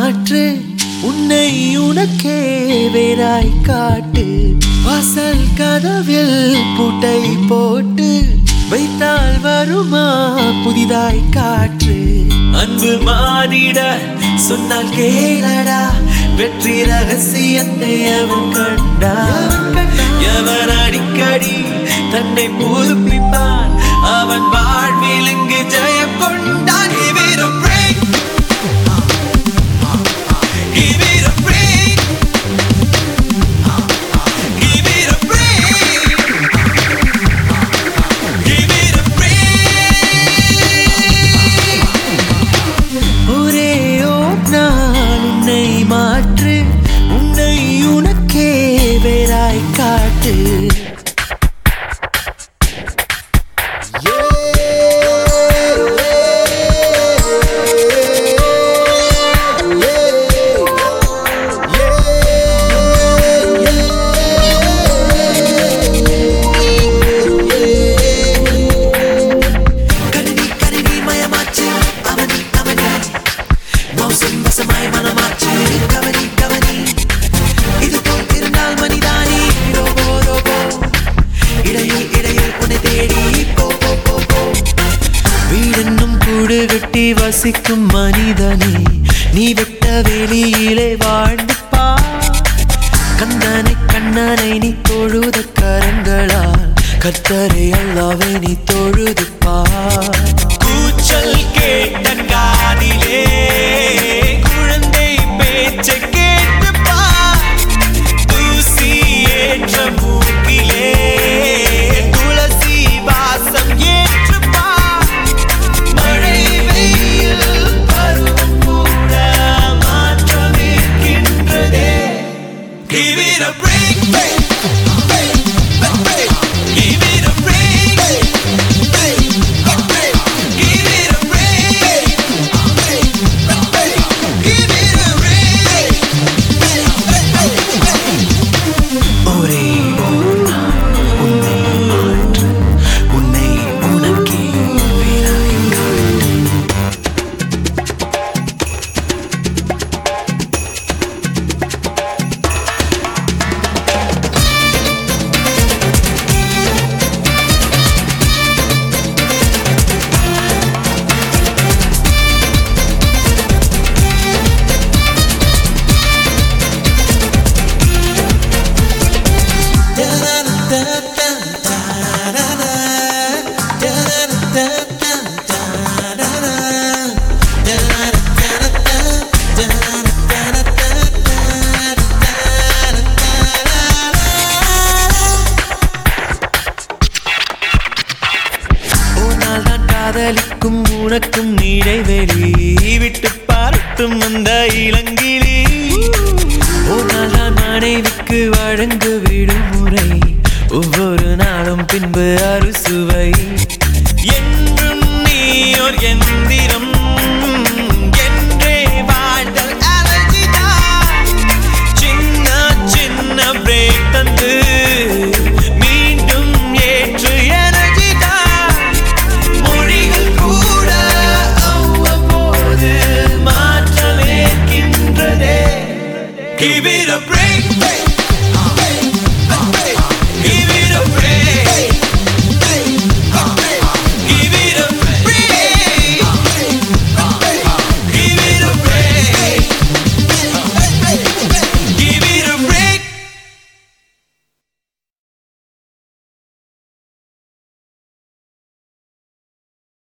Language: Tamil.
மாற்று உன்னை உனக்கே வேறாய் காட்டு வாசல் கதவில் பூட்டை போட்டு வைத்தால் வருமா புதிதாய் காற்று அன்பு மாறிட சொன்னால் கேளடா வெற்றி ரகசியத்தை அவன் கண்டான் எவன் அடிக்கடி தன்னை புதுப்பிப்பான் அவன் வாழ்வில் இங்கு ஜெயம் கொண்டான் Give it a break. Give it a break. Give it a break. Give it a break. ஒரே ஓர் நாள் உன்னை மாற்று உன்னை உனக்கே வேறாய் காட்டு கணினி கணினி மயமாச்சு அவனி அவனி மோசம் வசமாய் மனமாச்சு கவனி கவனி இது போல் இருந்தால் மனிதானி ரோபோ ரோபோ இடையில் இடையில் உன்னை தேடி போ போ போ போ வீடென்னும் கூடு கட்டி வசிக்கும் மனிதனே நீ வெட்ட வெளியிலே வாழ்ந்து பார் கந்தனை கண்ணனை நீ தொழுத கரங்களால் கர்த்தரை அல்லாவே நீ தொழுது பார் கூச்சல் கேட்ட காதிலே குழந்தை பேச்சை கேட்டு பார் தூசி ஏற்ற மூக்கிலே துளசி வாசம் ஏற்று பார் மழை வெயில் பருவம் கூட மாற்றம் இருக்கின்றதே Give it a break, break, break, break. Give it a break, break, break. Give it a break, break, break. Give it a break, break, break. ஒரே ஒரு நாள் உன்னை மாற்று உன்னை உனக்கே வேறாய் காட்டு உன்னால் தான் காதலிக்கும் உனக்கும் இடைவெளி விட்டு பார்த்தும் அந்த இளங்கிளி உன்னால் தான் மனைவிக்கு வழங்கு விடுமுறை ஒவ்வொரு நாளும் பின்பு அறுசுவை என்றும் நீ ஒரு எந்திரம்